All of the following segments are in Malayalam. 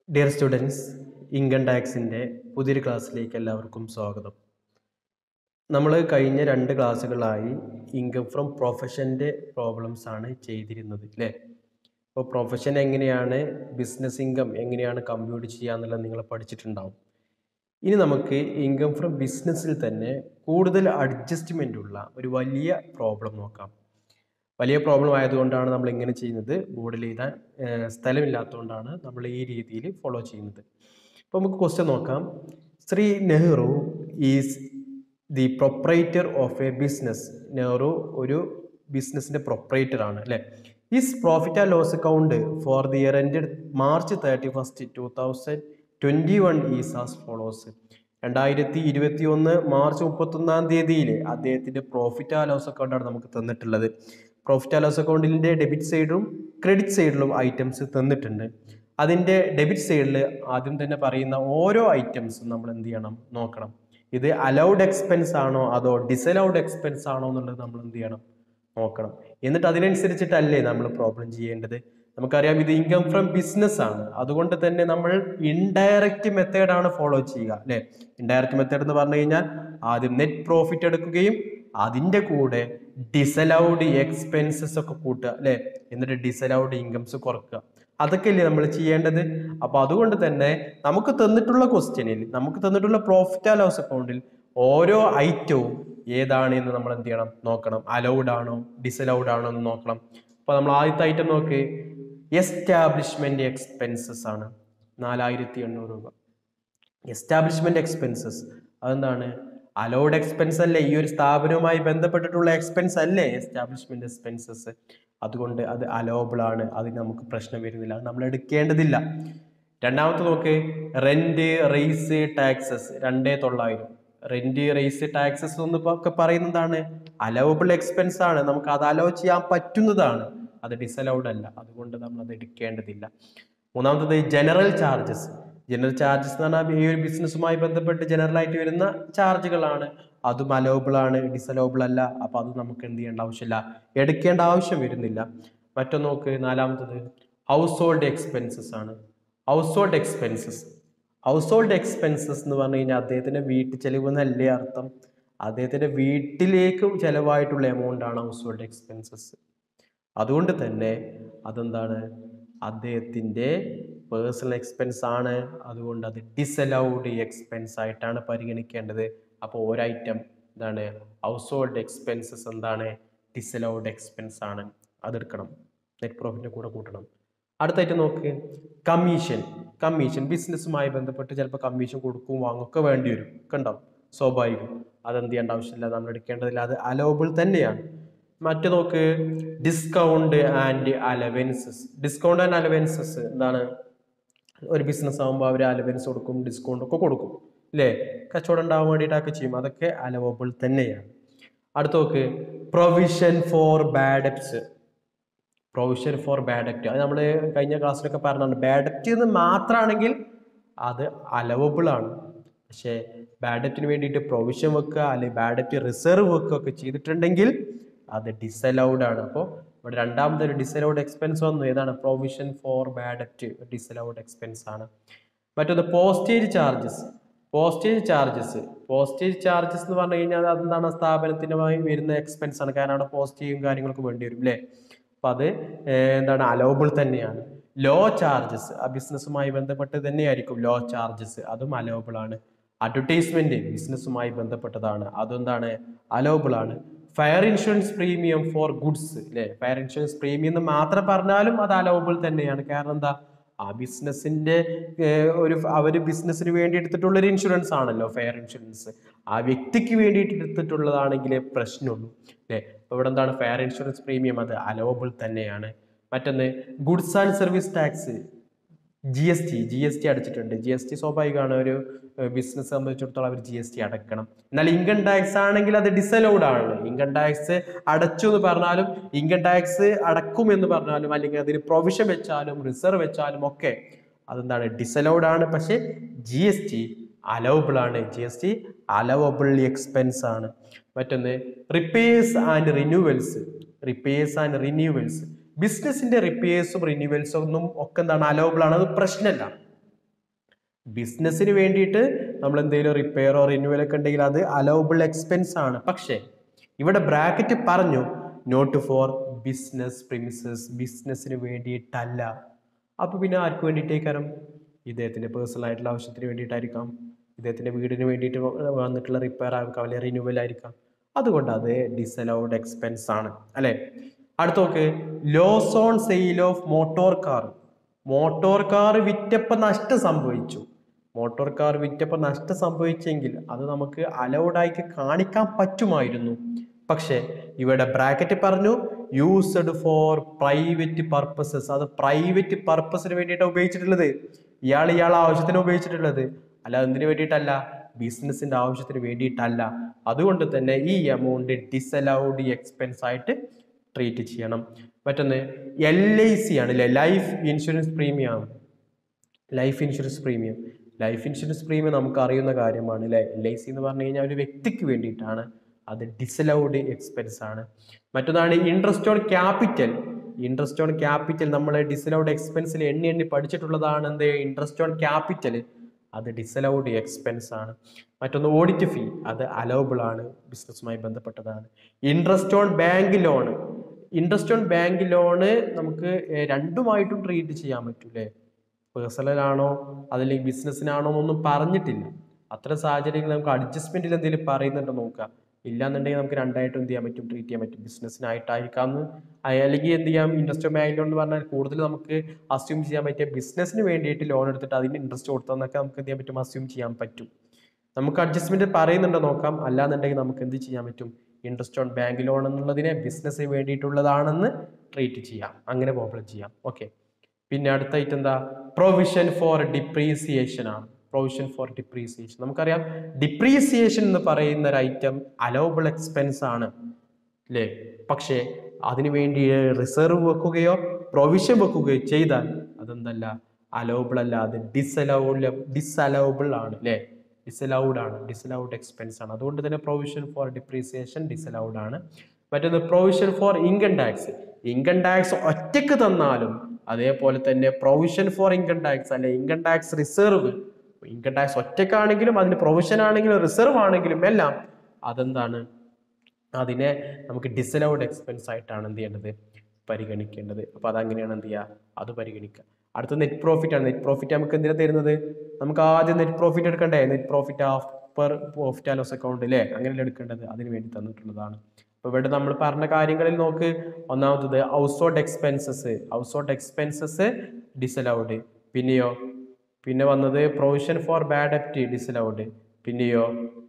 ഡിയർ സ്റ്റുഡൻസ് ഇൻകം ടാക്സിൻ്റെ പുതിയൊരു ക്ലാസ്സിലേക്ക് എല്ലാവർക്കും സ്വാഗതം നമ്മൾ കഴിഞ്ഞ രണ്ട് ക്ലാസ്സുകളായി ഇൻകം ഫ്രം പ്രൊഫഷൻ്റെ പ്രോബ്ലംസ് ആണ് ചെയ്തിരുന്നത് അല്ലേ അപ്പോൾ പ്രൊഫഷൻ എങ്ങനെയാണ് ബിസിനസ് ഇൻകം എങ്ങനെയാണ് കമ്പ്യൂട്ട് ചെയ്യുക എന്നുള്ളത് നിങ്ങൾ പഠിച്ചിട്ടുണ്ടാവും ഇനി നമുക്ക് ഇൻകം ഫ്രം ബിസിനസ്സിൽ തന്നെ കൂടുതൽ അഡ്ജസ്റ്റ്മെൻ്റ് ഉള്ള ഒരു വലിയ പ്രോബ്ലം നോക്കാം വലിയ പ്രോബ്ലം ആയതുകൊണ്ടാണ് നമ്മൾ ഇങ്ങനെ ചെയ്യുന്നത് ബോർഡിൽ എഴുതാൻ ഏഹ്, സ്ഥലമില്ലാത്തതുകൊണ്ടാണ് നമ്മൾ ഈ രീതിയിൽ ഫോളോ ചെയ്യുന്നത് അപ്പോൾ നമുക്ക് ക്വസ്റ്റ്യൻ നോക്കാം Shri Nehru is the proprietor of a business Nehru ഒരു ബിസിനസ്സിൻ്റെ പ്രൊപ്പറേറ്റർ ആണ് അല്ലേ is profit and loss account for the year ended March thirty first two thousand twenty one is as follows രണ്ടായിരത്തി ഇരുപത്തി ഒന്ന് മാർച്ച് മുപ്പത്തൊന്നാം തീയതിയിൽ അദ്ദേഹത്തിൻ്റെ പ്രോഫിറ്റ് ആൻഡ് ലോസ് അക്കൗണ്ടാണ് നമുക്ക് തന്നിട്ടുള്ളത് പ്രോഫിറ്റ് ആൻഡ് ലോസ് അക്കൗണ്ടിൻ്റെ ഡെബിറ്റ് സൈഡും ക്രെഡിറ്റ് സൈഡിലും ഐറ്റംസ് തന്നിട്ടുണ്ട് അതിൻ്റെ ഡെബിറ്റ് സൈഡിൽ ആദ്യം തന്നെ പറയുന്ന ഓരോ ഐറ്റംസും നമ്മൾ എന്ത് ചെയ്യണം നോക്കണം ഇത് അലൗഡ് എക്സ്പെൻസ് ആണോ അതോ ഡിസലൗഡ് എക്സ്പെൻസ് ആണോ എന്നുള്ളത് നമ്മൾ എന്ത് ചെയ്യണം നോക്കണം എന്നിട്ട് അതിനനുസരിച്ചിട്ടല്ലേ നമ്മൾ പ്രോബ്ലം ചെയ്യേണ്ടത് നമുക്കറിയാം ഇത് ഇൻകം ഫ്രം ബിസിനസ് ആണ് അതുകൊണ്ട് തന്നെ നമ്മൾ ഇൻഡയറക്റ്റ് മെത്തേഡാണ് ഫോളോ ചെയ്യുക അല്ലേ ഇൻഡയറക്റ്റ് മെത്തേഡ് എന്ന് പറഞ്ഞു കഴിഞ്ഞാൽ ആദ്യം നെറ്റ് പ്രോഫിറ്റ് എടുക്കുകയും അതിൻ്റെ കൂടെ ഡിസലൗഡ് എക്സ്പെൻസസ് ഒക്കെ കൂട്ടുക അല്ലേ എന്നിട്ട് ഡിസലൗഡ് ഇൻകംസ് കുറക്കുക അതൊക്കെയല്ലേ നമ്മൾ ചെയ്യേണ്ടത് അപ്പോൾ അതുകൊണ്ട് തന്നെ നമുക്ക് തന്നിട്ടുള്ള ക്വസ്റ്റ്യനിൽ നമുക്ക് തന്നിട്ടുള്ള പ്രോഫിറ്റ് ആൻഡ് ലോസ് അക്കൗണ്ടിൽ ഓരോ ഐറ്റവും ഏതാണ് എന്ന് നമ്മൾ എന്ത് ചെയ്യണം നോക്കണം അലൗഡ് ആണോ ഡിസലൗഡ് ആണോ എന്ന് നോക്കണം അപ്പോൾ നമ്മൾ ആദ്യത്തെ ഐറ്റം നോക്ക് എസ്റ്റാബ്ലിഷ്മെന്റ് എക്സ്പെൻസസ് ആണ് നാലായിരത്തി എണ്ണൂറ് രൂപ എസ്റ്റാബ്ലിഷ്മെന്റ് എക്സ്പെൻസസ് അതെന്താണ് അലൗഡ് എക്സ്പെൻസ് അല്ലേ ഈ ഒരു സ്ഥാപനവുമായി ബന്ധപ്പെട്ടിട്ടുള്ള എക്സ്പെൻസ് അല്ലേ എസ്റ്റാബ്ലിഷ്മെന്റ് എക്സ്പെൻസസ് അതുകൊണ്ട് അത് അലോബിൾ ആണ് അതിന് നമുക്ക് പ്രശ്നം വരുന്നില്ല അത് നമ്മൾ എടുക്കേണ്ടതില്ല രണ്ടാമത്തെ നോക്ക് റെന്റ് റേസ് ടാക്സസ് രണ്ടേ തൊള്ളായിരം റെന്റ് റേസ് ടാക്സസ് എന്ന് ഇപ്പൊ ഒക്കെ പറയുന്നതാണ് അലവബിൾ എക്സ്പെൻസ് ആണ് നമുക്ക് അത് അലോ ചെയ്യാൻ പറ്റുന്നതാണ് അത് ഡിസലൗഡ് അല്ല അതുകൊണ്ട് നമ്മൾ അത് എടുക്കേണ്ടതില്ല മൂന്നാമത്തത് ജനറൽ ചാർജസ് ജനറൽ ചാർജസ് എന്ന് പറഞ്ഞാൽ ഈ ഒരു ബിസിനസ്സുമായി ബന്ധപ്പെട്ട് ജനറൽ ആയിട്ട് വരുന്ന ചാർജുകളാണ് അതും അലോബിൾ ആണ് ഡിസലോബിൾ അല്ല അപ്പൊ അത് നമുക്ക് എന്ത് ചെയ്യേണ്ട ആവശ്യമില്ല എടുക്കേണ്ട ആവശ്യം വരുന്നില്ല മറ്റൊന്ന് നോക്ക് നാലാമത്തത് ഹൗസ് ഹോൾഡ് എക്സ്പെൻസസ് ആണ് household expenses household expenses എന്ന് പറഞ്ഞു കഴിഞ്ഞാൽ അദ്ദേഹത്തിന്റെ വീട്ടു ചെലവ് എന്നല്ലേ അർത്ഥം അദ്ദേഹത്തിന്റെ വീട്ടിലേക്ക് ചെലവായിട്ടുള്ള എമൗണ്ട് ആണ് ഹൗസ് ഹോൾഡ് എക്സ്പെൻസസ് അതുകൊണ്ട് തന്നെ അതെന്താണ് അദ്ദേഹത്തിൻ്റെ പേഴ്സണൽ എക്സ്പെൻസ് ആണ് അതുകൊണ്ട് അത് ഡിസലൗഡ് എക്സ്പെൻസ് ആയിട്ടാണ് പരിഗണിക്കേണ്ടത് അപ്പോൾ ഒരു ഐറ്റം എന്താണ് ഹൗസ് ഹോൾഡ് എക്സ്പെൻസസ് എന്താണ് ഡിസലൗഡ് എക്സ്പെൻസ് ആണ് അതെടുക്കണം നെറ്റ് പ്രോഫിറ്റിൻ്റെ കൂടെ കൂട്ടണം അടുത്തായിട്ട് നോക്ക് കമ്മീഷൻ കമ്മീഷൻ ബിസിനസ്സുമായി ബന്ധപ്പെട്ട് ചിലപ്പോൾ കമ്മീഷൻ കൊടുക്കും വാങ്ങൊക്കെ വേണ്ടി വരും കണ്ടോ സ്വാഭാവികം അതെന്ത് ചെയ്യേണ്ട ആവശ്യമില്ല നമ്മൾ എടുക്കേണ്ടതില്ല അത് അലോബിൾ തന്നെയാണ് മറ്റു നോക്ക് discount and allowances discount and allowances എന്താണ് ഒരു ബിസിനസ് ആകുമ്പോൾ അവർ അലവൻസ് കൊടുക്കും ഡിസ്കൗണ്ട് ഒക്കെ കൊടുക്കും അല്ലേ കച്ചവടം ഉണ്ടാവാൻ വേണ്ടിയിട്ടൊക്കെ ചെയ്യും അതൊക്കെ അലവബിൾ തന്നെയാണ് അടുത്ത നോക്ക് provision for bad debts provision for bad debt അത് നമ്മൾ കഴിഞ്ഞ ക്ലാസ്സിലൊക്കെ പറഞ്ഞതാണ് ബാഡ് അക്റ്റ് എന്ന് മാത്രമാണെങ്കിൽ അത് അലവബിൾ ആണ് പക്ഷേ ബാഡ് അക്റ്റിന് വേണ്ടിയിട്ട് പ്രൊവിഷൻ വെക്കുക അല്ലെങ്കിൽ ബാഡ് അക്റ്റ് റിസർവ് വെക്കുക ഒക്കെ ചെയ്തിട്ടുണ്ടെങ്കിൽ അത് ഡിസലൗഡ് ആണ് അപ്പോൾ ഇവിടെ രണ്ടാമതൊരു ഡിസലൗഡ് എക്സ്പെൻസ് വന്നു ഏതാണ് provision for bad debt disallowed expense ആണ് മറ്റൊന്ന് postage charges postage charges postage charges എന്ന് പറഞ്ഞു കഴിഞ്ഞാൽ അതെന്താണ് സ്ഥാപനത്തിനുമായി വരുന്ന എക്സ്പെൻസ് ആണ് കാരണം അവിടെ പോസ്റ്റേജും കാര്യങ്ങളൊക്കെ വേണ്ടി വരും അല്ലേ അപ്പം അത് ഏർ എന്താണ് അലോബിൾ തന്നെയാണ് ലോ ചാർജസ് ആ ബിസിനസ്സുമായി ബന്ധപ്പെട്ട് തന്നെയായിരിക്കും ലോ ചാർജസ് അതും അലോബിൾ ആണ് അഡ്വർടൈസ്മെന്റ് ബിസിനസ്സുമായി ബന്ധപ്പെട്ടതാണ് അതെന്താണ് അലോബിൾ ആണ് fire insurance premium for goods അല്ലേ ഫയർ ഇൻഷുറൻസ് പ്രീമിയം എന്ന് മാത്രം പറഞ്ഞാലും അത് അലോബിൾ തന്നെയാണ് കാരണം എന്താ ആ ബിസിനസിന്റെ ഒരു അവർ ബിസിനസ്സിന് വേണ്ടി എടുത്തിട്ടുള്ള ഒരു ഇൻഷുറൻസ് ആണല്ലോ ഫെയർ ഇൻഷുറൻസ് ആ വ്യക്തിക്ക് വേണ്ടിയിട്ട് എടുത്തിട്ടുള്ളതാണെങ്കിലേ പ്രശ്നമുള്ളൂ അല്ലേ അപ്പോൾ ഇവിടെ എന്താണ് ഫെയർ ഇൻഷുറൻസ് പ്രീമിയം അത് അലോബിൾ തന്നെയാണ് മറ്റൊന്ന് goods and service tax G S T G S T അടച്ചിട്ടുണ്ട് ജി എസ് ടി സ്വാഭാവികമാണ് ഒരു ബിസിനസ് സംബന്ധിച്ചിടത്തോളം അവർ ജി എസ് ടി അടക്കണം എന്നാൽ ഇൻകം ടാക്സ് ആണെങ്കിൽ അത് ഡിസലൗഡ് ആണ് ഇൻകം ടാക്സ് അടച്ചു എന്ന് പറഞ്ഞാലും ഇൻകം ടാക്സ് അടക്കും എന്ന് പറഞ്ഞാലും അല്ലെങ്കിൽ അതിന് പ്രൊവിഷൻ വെച്ചാലും റിസർവ് വെച്ചാലും ഒക്കെ അതെന്താണ് ഡിസലൗഡ് ആണ് പക്ഷേ ജി എസ് ടി അലവബിൾ ആണ് G S T allowable expense ആണ് മറ്റൊന്ന് repairs and renewals repairs and renewals ബിസിനസിന്റെ റിപ്പയേഴ്സും റിന്യൂവൽസും ഒന്നും ഒക്കെ എന്താണ് അലോബിൾ ആണ് അത് പ്രശ്നമല്ല ബിസിനസ്സിന് വേണ്ടിയിട്ട് നമ്മൾ എന്തെങ്കിലും റിപ്പയറോ റിന്യൂവൽ ഒക്കെ ഉണ്ടെങ്കിൽ അത് അലൗബിൾ എക്സ്പെൻസ് ആണ് പക്ഷേ ഇവിടെ ബ്രാക്കറ്റ് പറഞ്ഞു നോട്ട് ഫോർ ബിസിനസ് പ്രിമിസസ് ബിസിനസ്സിന് വേണ്ടിയിട്ടല്ല അപ്പോൾ പിന്നെ ആർക്ക് വേണ്ടിയിട്ടേക്കാരം ഇദ്ദേഹത്തിൻ്റെ പേഴ്സണൽ ആയിട്ടുള്ള ആവശ്യത്തിന് വേണ്ടിയിട്ടായിരിക്കാം ഇദ്ദേഹത്തിൻ്റെ വീടിന് വേണ്ടിയിട്ട് വന്നിട്ടുള്ള റിപ്പയർ ആയിരിക്കാം അല്ലെങ്കിൽ റിന്യൂവൽ ആയിരിക്കാം അതുകൊണ്ട് അത് ഡിസലൗഡ് എക്സ്പെൻസ് ആണ് അല്ലേ അടുത്ത നോക്ക് loss on sale of motor car motor car വിറ്റപ്പോൾ നഷ്ടം സംഭവിച്ചു മോട്ടോർ കാർ വിറ്റപ്പോൾ നഷ്ടം സംഭവിച്ചെങ്കിൽ അത് നമുക്ക് അലൗഡ് ആയിട്ട് കാണിക്കാൻ പറ്റുമായിരുന്നു പക്ഷേ ഇവിടെ ബ്രാക്കറ്റ് പറഞ്ഞു യൂസ്ഡ് ഫോർ പ്രൈവറ്റ് പർപ്പസസ് അത് പ്രൈവറ്റ് പർപ്പസിന് വേണ്ടിയിട്ടാണ് ഉപയോഗിച്ചിട്ടുള്ളത് ഇയാൾ ഇയാളെ ആവശ്യത്തിന് ഉപയോഗിച്ചിട്ടുള്ളത് അല്ല എന്തിനു വേണ്ടിയിട്ടല്ല ബിസിനസിന്റെ ആവശ്യത്തിന് വേണ്ടിയിട്ടല്ല അതുകൊണ്ട് തന്നെ ഈ എമൗണ്ട് ഡിസലൗഡ് എക്സ്പെൻസ് ആയിട്ട് ട്രീറ്റ് ചെയ്യണം മറ്റൊന്ന് എൽ ഐ സി ആണ് അല്ലേ ലൈഫ് ഇൻഷുറൻസ് പ്രീമിയം ആണ് life insurance premium life insurance premium നമുക്ക് അറിയുന്ന കാര്യമാണ് അല്ലേ എൽ ഐ സി എന്ന് പറഞ്ഞു കഴിഞ്ഞാൽ ഒരു വ്യക്തിക്ക് വേണ്ടിയിട്ടാണ് അത് ഡിസലൗഡ് എക്സ്പെൻസ് ആണ് മറ്റൊന്നാണ് interest on capital interest on capital നമ്മൾ ഡിസലൗഡ് എക്സ്പെൻസിൽ എണ്ണി എണ്ണി പഠിച്ചിട്ടുള്ളതാണ് എന്ത് ഇൻട്രസ്റ്റ് ഓൺ ക്യാപിറ്റൽ അത് ഡിസലൗഡ് എക്സ്പെൻസ് ആണ് മറ്റൊന്ന് ഓഡിറ്റ് ഫീ അത് അലൗബിൾ ആണ് ബിസിനസ്സുമായി ബന്ധപ്പെട്ടതാണ് interest on bank loan interest on bank loan നമുക്ക് ഏർ രണ്ടുമായിട്ടും ട്രീറ്റ് ചെയ്യാൻ പറ്റൂലേ പേഴ്സണൽ ആണോ അതല്ലെങ്കിൽ ബിസിനസ്സിനാണോ എന്നൊന്നും പറഞ്ഞിട്ടില്ല അത്തരം സാഹചര്യങ്ങൾ നമുക്ക് അഡ്ജസ്റ്റ്മെന്റിൽ എന്തെങ്കിലും പറയുന്നുണ്ടോ നോക്കാം ഇല്ലാന്നുണ്ടെങ്കിൽ നമുക്ക് രണ്ടായിട്ടും എന്ത് ചെയ്യാൻ പറ്റും ട്രീറ്റ് ചെയ്യാൻ പറ്റും ബിസിനസ്സിനായിട്ടായിരിക്കാം അല്ലെങ്കിൽ എന്ത് ചെയ്യാം ഇൻട്രസ്റ്റ് ബാങ്ക് ലോൺ എന്ന് പറഞ്ഞാൽ കൂടുതൽ നമുക്ക് അസ്യൂം ചെയ്യാൻ പറ്റിയ ബിസിനസ്സിന് വേണ്ടിയിട്ട് ലോൺ എടുത്തിട്ട് അതിന് ഇൻട്രസ്റ്റ് കൊടുത്തതെന്നൊക്കെ നമുക്ക് എന്ത് ചെയ്യാൻ പറ്റും അസ്യൂം ചെയ്യാൻ പറ്റും നമുക്ക് അഡ്ജസ്റ്റ്മെന്റ് പറയുന്നുണ്ടോ നോക്കാം അല്ലാന്നുണ്ടെങ്കിൽ നമുക്ക് എന്ത് ചെയ്യാൻ പറ്റും ഇൻട്രസ്റ്റ് ഓൺ ബാങ്ക് ലോൺ എന്നുള്ളതിനെ ബിസിനസ്സിന് വേണ്ടിയിട്ടുള്ളതാണെന്ന് ട്രീറ്റ് ചെയ്യാം അങ്ങനെ പ്രോബ്ലം ചെയ്യാം ഓക്കെ പിന്നെ അടുത്തായിട്ട് എന്താ പ്രൊവിഷൻ ഫോർ ഡിപ്രീസിയേഷൻ ആണ് പ്രൊവിഷൻ ഫോർ ഡിപ്രീസിയേഷൻ നമുക്കറിയാം ഡിപ്രീസിയേഷൻ എന്ന് പറയുന്ന ഒരു ഐറ്റം അലൗബിൾ എക്സ്പെൻസ് ആണ് അല്ലേ പക്ഷേ അതിനു വേണ്ടി റിസർവ് വെക്കുകയോ പ്രൊവിഷൻ വെക്കുകയോ ചെയ്താൽ അതെന്തല്ല അലൗബിൾ അല്ല അത് ഡിസലൗഡ് ഡിസലൗബിൾ ആണ് അല്ലേ ഡിസലൗഡ് ആണ് ഡിസലൗഡ് എക്സ്പെൻസ് ആണ് അതുകൊണ്ട് തന്നെ പ്രൊവിഷൻ ഫോർ ഡിപ്രീസിയേഷൻ ഡിസലൗഡ് ആണ് മറ്റൊന്ന് provision for income tax income tax ഒറ്റക്ക് തന്നാലും അതേപോലെ തന്നെ പ്രൊവിഷൻ ഫോർ ഇൻകം ടാക്സ് അല്ലെ income tax reserve income tax ഒറ്റക്കാണെങ്കിലും അതിന് പ്രൊവിഷൻ ആണെങ്കിലും റിസർവ് ആണെങ്കിലും എല്ലാം അതെന്താണ് അതിനെ നമുക്ക് ഡിസലൗഡ് എക്സ്പെൻസ് ആയിട്ടാണ് എന്ത് ചെയ്യേണ്ടത് പരിഗണിക്കേണ്ടത് അപ്പോൾ അതങ്ങനെയാണ് എന്ത് ചെയ്യുക അത് പരിഗണിക്കുക അടുത്ത നെറ്റ് പ്രോഫിറ്റ് ആണ് നെറ്റ് പ്രോഫിറ്റ് നമുക്ക് എന്തിനാ തരുന്നത് നമുക്ക് ആദ്യം നെറ്റ് പ്രോഫിറ്റ് എടുക്കണ്ടേ net profit after profit and loss account അല്ലേ അങ്ങനെയല്ലേ എടുക്കേണ്ടത് അതിന് വേണ്ടി തന്നിട്ടുള്ളതാണ് അപ്പോൾ ഇവിടെ നമ്മൾ പറഞ്ഞ കാര്യങ്ങളിൽ നോക്ക് ഒന്നാമത്തത് household expenses household expenses disallowed പിന്നെയോ പിന്നെ വന്നത് provision for bad debt disallowed പിന്നെയോ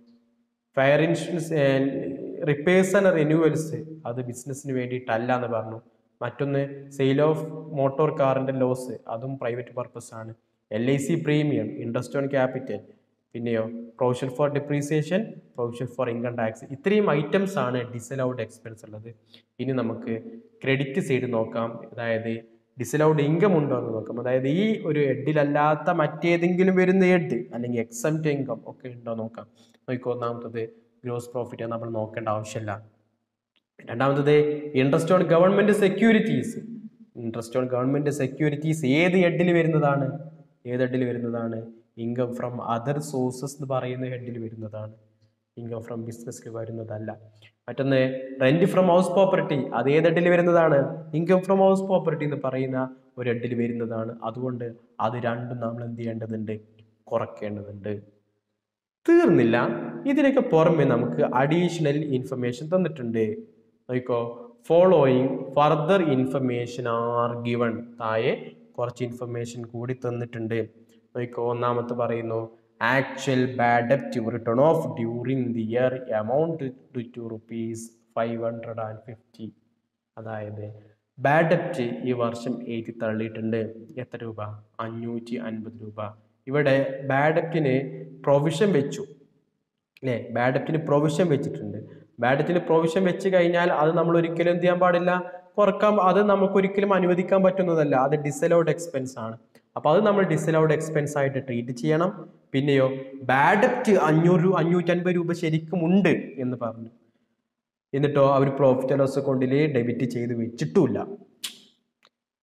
fire insurance repairs and renewals അത് ബിസിനസ്സിന് വേണ്ടിയിട്ടല്ല എന്ന് പറഞ്ഞു മറ്റൊന്ന് സെയിൽ ഓഫ് മോട്ടോർ കാറിൻ്റെ ലോസ് അതും പ്രൈവറ്റ് പർപ്പസ് ആണ് L I C premium interest on capital പിന്നെയോ provision for depreciation provision for income tax ഇത്രയും ഐറ്റംസ് ആണ് ഡിസലൗഡ് എക്സ്പെൻസ് ഉള്ളത് ഇനി നമുക്ക് ക്രെഡിറ്റ് സൈഡ് നോക്കാം അതായത് ഡിസലൗഡ് ഇൻകം ഉണ്ടോ എന്ന് നോക്കാം അതായത് ഈ ഒരു ഹെഡിലല്ലാത്ത മറ്റേതെങ്കിലും വരുന്ന ഹെഡ് അല്ലെങ്കിൽ എക്സംറ്റ് ഇൻകം ഒക്കെ ഉണ്ടോ നോക്കാം നോക്കിക്കോ ഒന്നാമത്തത് ഗ്രോസ് പ്രോഫിറ്റ് നമ്മൾ നോക്കേണ്ട ആവശ്യമില്ല രണ്ടാമത്തത് interest on government securities interest on government securities ഏത് ഹെഡിൽ വരുന്നതാണ് ഏത് ഹെഡിൽ വരുന്നതാണ് ഇൻകം ഫ്രം അതർ സോഴ്സസ് എന്ന് പറയുന്ന ഹെഡിൽ വരുന്നതാണ് ഇൻകം ഫ്രം ബിസിനസ്സിൽ വരുന്നതല്ല മറ്റൊന്ന് റെന്റ് ഫ്രം ഹൗസ് പ്രോപ്പർട്ടി അത് ഏത് ഹെഡിൽ വരുന്നതാണ് ഇൻകം ഫ്രം ഹൗസ് പ്രോപ്പർട്ടി എന്ന് പറയുന്ന ഒരു ഹെഡിൽ വരുന്നതാണ് അതുകൊണ്ട് അത് രണ്ടും നമ്മൾ എന്ത് ചെയ്യേണ്ടതുണ്ട് കുറയ്ക്കേണ്ടതുണ്ട് തീർന്നില്ല ഇതിനൊക്കെ പുറമെ നമുക്ക് അഡീഷണൽ ഇൻഫർമേഷൻ തന്നിട്ടുണ്ട് നോക്കിക്കോ following further information are given താഴെ കുറച്ച് ഇൻഫർമേഷൻ കൂടി തന്നിട്ടുണ്ട് നോക്കിക്കോ ഒന്നാമത്തെ പറയുന്നു ആക്ച്വൽ ബാഡ് ഡെപ്റ്റ് written off during the year amount to to rupees five hundred and fifty അതായത് ബാഡ് ഡെപ്റ്റ് ഈ വർഷം എഴുതി തള്ളിയിട്ടുണ്ട് എത്ര രൂപ അഞ്ഞൂറ്റി അൻപത് രൂപ ഇവിടെ ബാഡ് ഡെപ്റ്റിന് പ്രൊവിഷൻ വെച്ചു അല്ലേ ബാഡ് ഡെപ്റ്റിന് പ്രൊവിഷൻ വെച്ചിട്ടുണ്ട് ബാഡ് ഡെപ്റ്റിന് പ്രൊവിഷൻ വെച്ച് കഴിഞ്ഞാൽ അത് നമ്മൾ ഒരിക്കലും എന്ത് ചെയ്യാൻ പാടില്ല കുറക്കാൻ അത് നമുക്ക് ഒരിക്കലും അനുവദിക്കാൻ പറ്റുന്നതല്ല അത് ഡിസലൗഡ് എക്സ്പെൻസ് ആണ് അപ്പോൾ അത് നമ്മൾ ഡിസലൗഡ് എക്സ്പെൻസ് ആയിട്ട് ട്രീറ്റ് ചെയ്യണം പിന്നെയോ ബാഡ് ഡെപ്റ്റ് അഞ്ഞൂറ് രൂപ അഞ്ഞൂറ്റൻപത് രൂപ ശരിക്കും ഉണ്ട് എന്ന് പറഞ്ഞു എന്നിട്ടോ അവർ പ്രോഫിറ്റ് ആൻഡ് ലോസ് അക്കൗണ്ടിൽ ഡെബിറ്റ് ചെയ്ത് വെച്ചിട്ടുമില്ല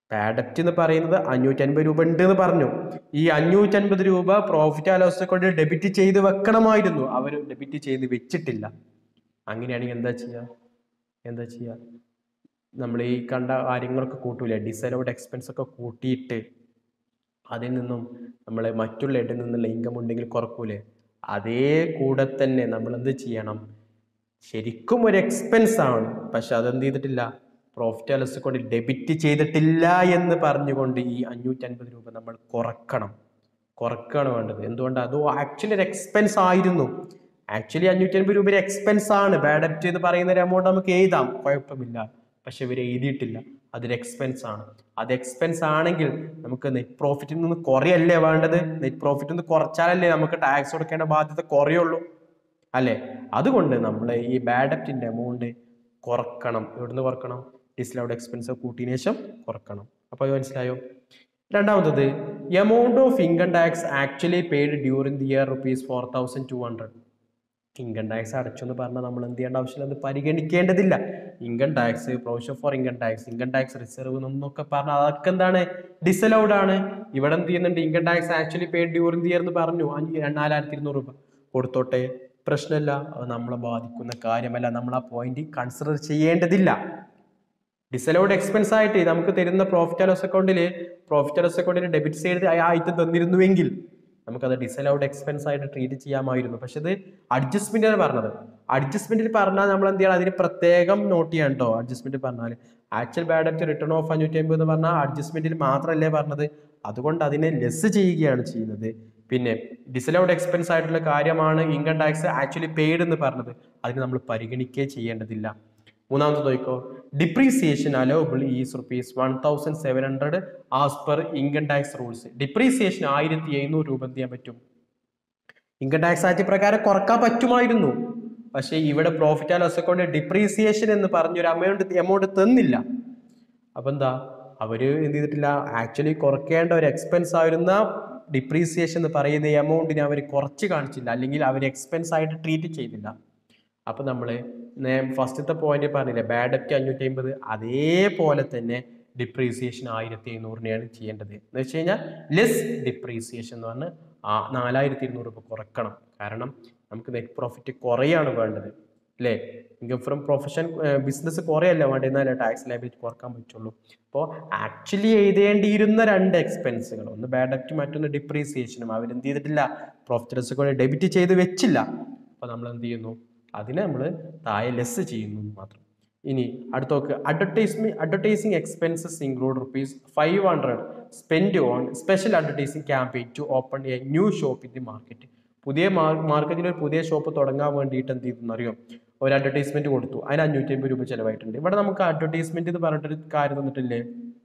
ബാഡപ്റ്റ് എന്ന് പറയുന്നത് അഞ്ഞൂറ്റൻപത് രൂപ ഉണ്ട് എന്ന് പറഞ്ഞു ഈ അഞ്ഞൂറ്റൻപത് രൂപ പ്രോഫിറ്റ് ആൻഡ് ലോസ് അക്കൗണ്ടിൽ ഡെബിറ്റ് ചെയ്ത് വെക്കണമായിരുന്നു അവർ ഡെബിറ്റ് ചെയ്ത് വെച്ചിട്ടില്ല അങ്ങനെയാണെങ്കിൽ എന്താ ചെയ്യുക എന്താ ചെയ്യുക നമ്മൾ ഈ കണ്ട കാര്യങ്ങളൊക്കെ കൂട്ടൂലേ ഡിസലൗഡ് എക്സ്പെൻസ് ഒക്കെ കൂട്ടിയിട്ട് അതിൽ നിന്നും നമ്മൾ മറ്റുള്ള ഇടയിൽ നിന്നുള്ള ഇൻകം ഉണ്ടെങ്കിൽ കുറക്കൂലേ അതേ കൂടെ തന്നെ നമ്മൾ എന്ത് ചെയ്യണം ശരിക്കും ഒരു എക്സ്പെൻസ് ആണ് പക്ഷെ അതെന്ത് ചെയ്തിട്ടില്ല പ്രോഫിറ്റ് അലസ് കൊണ്ട് ഡെബിറ്റ് ചെയ്തിട്ടില്ല എന്ന് പറഞ്ഞുകൊണ്ട് ഈ അഞ്ഞൂറ്റൻപത് രൂപ നമ്മൾ കുറക്കണം കുറക്കുകയാണ് വേണ്ടത് എന്തുകൊണ്ട് അത് ആക്ച്വലി ഒരു എക്സ്പെൻസ് ആയിരുന്നു ആക്ച്വലി അഞ്ഞൂറ്റൻപത് രൂപ ഒരു എക്സ്പെൻസ് ആണ് ബാഡപ്റ്റ് എന്ന് പറയുന്ന ഒരു എമൗണ്ട് നമുക്ക് എഴുതാം കുഴപ്പമില്ല പക്ഷെ ഇവർ എഴുതിയിട്ടില്ല അതൊരു എക്സ്പെൻസ് ആണ് അത് എക്സ്പെൻസ് ആണെങ്കിൽ നമുക്ക് നെറ്റ് പ്രോഫിറ്റിൽ നിന്ന് കുറയല്ലേ വേണ്ടത് നെറ്റ് പ്രോഫിറ്റിൽ നിന്ന് കുറച്ചാലല്ലേ നമുക്ക് ടാക്സ് കൊടുക്കേണ്ട ബാധ്യത കുറയുള്ളൂ അല്ലേ അതുകൊണ്ട് നമ്മൾ ഈ ബാഡപ്റ്റിൻ്റെ എമൗണ്ട് കുറക്കണം എവിടുന്ന് കുറക്കണം ഡിസ്ലൗഡ് എക്സ്പെൻസ് കൂട്ടിയതിനു ശേഷം കുറക്കണം അപ്പോൾ അത് മനസ്സിലായോ രണ്ടാമത്തത് amount of income tax actually paid during the year rupees four thousand two hundred income tax അടച്ചു എന്ന് പറഞ്ഞാൽ നമ്മൾ എന്ത് ചെയ്യേണ്ട ആവശ്യമില്ല അത് പരിഗണിക്കേണ്ടതില്ല income tax provision for income tax income tax reserve എന്നൊക്കെ പറഞ്ഞാൽ അതൊക്കെ എന്താണ് ഡിസലൗഡ് ആണ് ഇവിടെ എന്ത് ചെയ്യുന്നുണ്ട് income tax actually paid during the year എന്ന് പറഞ്ഞു അഞ്ച് നാലായിരത്തി ഇരുന്നൂറ് രൂപ കൊടുത്തോട്ടെ പ്രശ്നമില്ല അത് നമ്മളെ ബാധിക്കുന്ന കാര്യമല്ല നമ്മൾ ആ പോയിന്റ് കൺസിഡർ ചെയ്യേണ്ടതില്ല ഡിസലൗഡ് എക്സ്പെൻസ് ആയിട്ട് നമുക്ക് തരുന്ന പ്രോഫിറ്റ് ലോസ് അക്കൗണ്ടിൽ പ്രോഫിറ്റ് ലോസ് അക്കൗണ്ടിൽ ഡെബിറ്റ് സൈഡ് ആയിട്ട് തന്നിരുന്നുവെങ്കിൽ നമുക്കത് ഡിസലൗഡ് എക്സ്പെൻസ് ആയിട്ട് ട്രീറ്റ് ചെയ്യാമായിരുന്നു പക്ഷെ ഇത് അഡ്ജസ്റ്റ്മെന്റാണ് പറഞ്ഞത് അഡ്ജസ്റ്റ്മെന്റിൽ പറഞ്ഞാൽ നമ്മൾ എന്ത് ചെയ്യണം അതിന് പ്രത്യേകം നോട്ട് ചെയ്യണം കേട്ടോ അഡ്ജസ്റ്റ്മെന്റ് പറഞ്ഞാൽ actual bad debt written off അഞ്ഞൂറ്റി അമ്പത് എന്ന് പറഞ്ഞാൽ അഡ്ജസ്റ്റ്മെന്റിൽ മാത്രമല്ലേ പറഞ്ഞത് അതുകൊണ്ട് അതിനെ ലെസ് ചെയ്യുകയാണ് ചെയ്യുന്നത് പിന്നെ ഡിസലൗഡ് എക്സ്പെൻസ് ആയിട്ടുള്ള കാര്യമാണ് ഇൻകം ടാക്സ് ആക്ച്വലി പെയ്ഡ് എന്ന് പറഞ്ഞത് അതിന് നമ്മൾ പരിഗണിക്കുകയും ചെയ്യേണ്ടതില്ല മൂന്നാമത്തെ നോക്കോ depreciation allowable is rupees one thousand seven hundred as per income tax rules depreciation ആയിരത്തി എഴുന്നൂറ് രൂപ എന്ത് ചെയ്യാൻ പറ്റും ഇൻകം ടാക്സ് ആക്ട് പ്രകാരം കുറക്കാൻ പറ്റുമായിരുന്നു പക്ഷേ ഇവിടെ profit and loss account depreciation എന്ന് പറഞ്ഞൊരു എമൗണ്ട് എമൗണ്ട് തന്നില്ല അപ്പൊ എന്താ അവര് എന്ത് ചെയ്തിട്ടില്ല ആക്ച്വലി കുറയ്ക്കേണ്ട ഒരു എക്സ്പെൻസ് ആയിരുന്ന ഡിപ്രീസിയേഷൻ എന്ന് പറയുന്ന എമൗണ്ടിനെ അവർ കുറച്ച് കാണിച്ചില്ല അല്ലെങ്കിൽ അവർ എക്സ്പെൻസ് ആയിട്ട് ട്രീറ്റ് ചെയ്തില്ല അപ്പൊ നമ്മൾ ഫസ്റ്റത്തെ പോയിന്റ് പറഞ്ഞില്ലേ ബാഡ് അറ്റ് അഞ്ഞൂറ്റി അമ്പത് അതേപോലെ തന്നെ ഡിപ്രീസിയേഷൻ ആയിരത്തി എഴുന്നൂറിനെയാണ് ചെയ്യേണ്ടത് എന്ന് വെച്ച് കഴിഞ്ഞാൽ ലെസ് ഡിപ്രീസിയേഷൻ എന്ന് പറഞ്ഞാൽ ആ നാലായിരത്തി ഇരുന്നൂറ് രൂപ കുറക്കണം കാരണം നമുക്ക് നെറ്റ് പ്രോഫിറ്റ് കുറയാണ് വേണ്ടത് അല്ലേ ഇൻകം ഫ്രം പ്രൊഫഷൻ ബിസിനസ് കുറയല്ല വേണ്ടത് എന്നാലേ ടാക്സ് ലൈബിലിറ്റി കുറക്കാൻ പറ്റുള്ളൂ അപ്പോൾ ആക്ച്വലി എഴുതേണ്ടിയിരുന്ന രണ്ട് എക്സ്പെൻസുകൾ ഒന്ന് ബാഡ് അക്റ്റ് മറ്റൊന്ന് ഡിപ്രീസിയേഷനും അവരെന്ത് ചെയ്തിട്ടില്ല പ്രോഫിറ്റ് ലോസ് കൊണ്ട് ഡെബിറ്റ് ചെയ്ത് വെച്ചില്ല അപ്പോൾ നമ്മൾ എന്ത് ചെയ്യുന്നു അതിനെ നമ്മൾ താഴെ ലെസ് ചെയ്യുന്നു എന്ന് മാത്രം ഇനി അടുത്ത നോക്ക് advertisement advertising expenses include rupees five hundred spend on special advertising campaign to open a new shop in the market പുതിയ മാർക്കറ്റിൽ ഒരു പുതിയ ഷോപ്പ് തുടങ്ങാൻ വേണ്ടിയിട്ട് എന്ത് ചെയ്തെന്ന് അറിയോ ഒരു അഡ്വർടൈസ്മെന്റ് കൊടുത്തു അതിന് അഞ്ഞൂറ്റി അമ്പത് രൂപ ചിലവായിട്ടുണ്ട് ഇവിടെ നമുക്ക് അഡ്വർടൈസ്മെന്റ് എന്ന് പറഞ്ഞിട്ടൊരു കാര്യം തന്നിട്ടില്ലേ